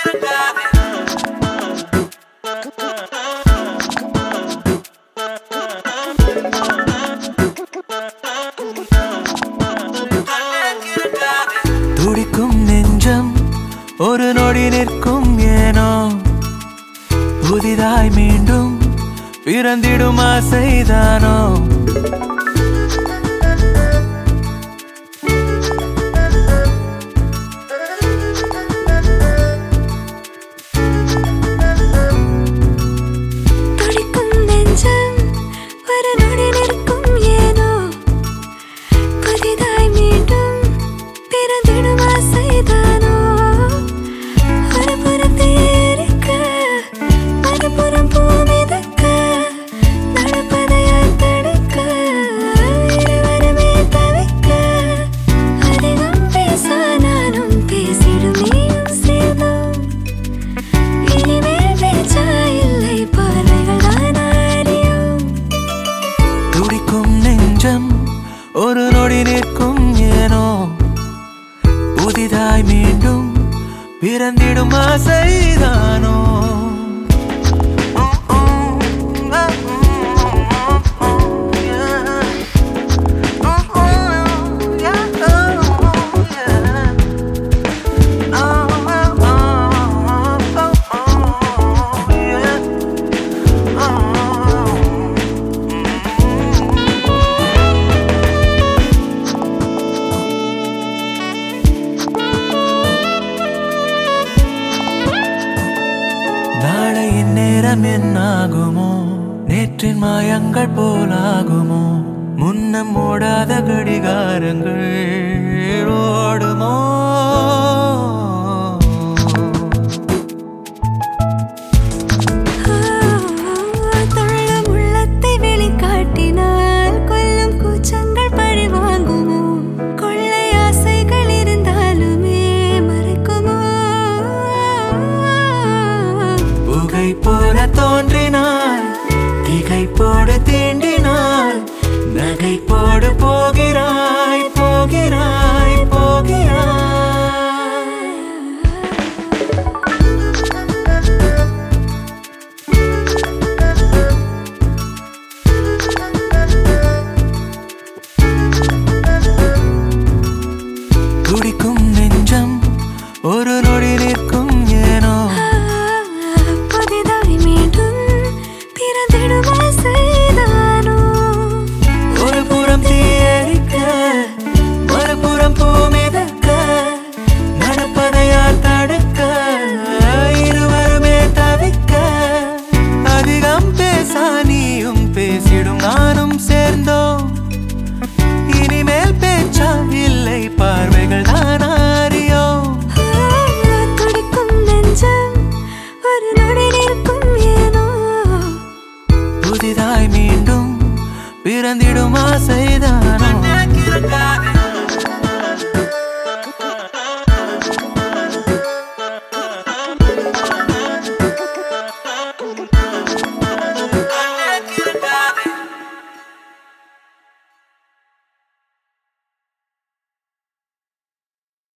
துடிக்கும் நெஞ்சம் ஒரு நொடி நிற்கும் ஏனோ புதிதாய் மீண்டும் பிறந்திடும் ஆசைதானோ துடிக்கும் நெஞ்சம் ஒரு நொடி நிற்கும் ஏனோ புதிதாய் மீண்டும் பிறந்திடும் ஆசைதானோ ஒரு புறம் தேரிக்க மறுபுறம் பூ மிதக்க நடப்பதையால் தடுக்க இருவருமே தவிக்க அதிகம் பேச நானும் பேசிடும் நீயும் சேர்ந்தோம் இனிமேல் பேச்சா இல்லை பார்வைகள் தான் அறியும் துடிக்கும் நெஞ்சம் ஒரு நொடி நிற்கும் ஏனோ புதிதாய் மீண்டும் பிறந்திடும் ஆசைதானோ நாளை இந்நேரம் என்னாகுமோ நேற்றின் மாயங்கள் போலாகுமோ முன்னம் ஓடாத கடிகாரங்கள் ஓடுமோ துள்ளும் உள்ளத்தை வெளிக்காட்டினால் கொல்லும் கூச்சங்கள் பழி வாங்குமோ கொள்ளை ஆசைகள் இருந்தாலுமே மறைக்குமோ புகை போல தோன்றினாள் திகை போடு தீண்டினாள் நகை போடு போகிறாய் போகிறாய் போகிறாய் துடிக்கும் நெஞ்சம் ஒரு நொடி நிற்கும் ஏனோ புதிதாய் மீண்டும் பிறந்திடும் ஆசைதானோ ஒரு புறம் தீயரிக்க மறுபுறம் பூ மிதக்க நடப்பதையால் தடுக்க இருவருமே தவிக்க அதிகம் பேசா நீயும் பேசிடும் நானும் சேர்ந்தோம் இனிமேல் பேச்சா இல்லை பார்வைகள் தான் அறியோம் துடிக்கும் நெஞ்சம் ஒரு நொடி நிற்கும் ஏனோ புதிதாய் மீண்டும் பிறந்திடும் ஆசைதானோ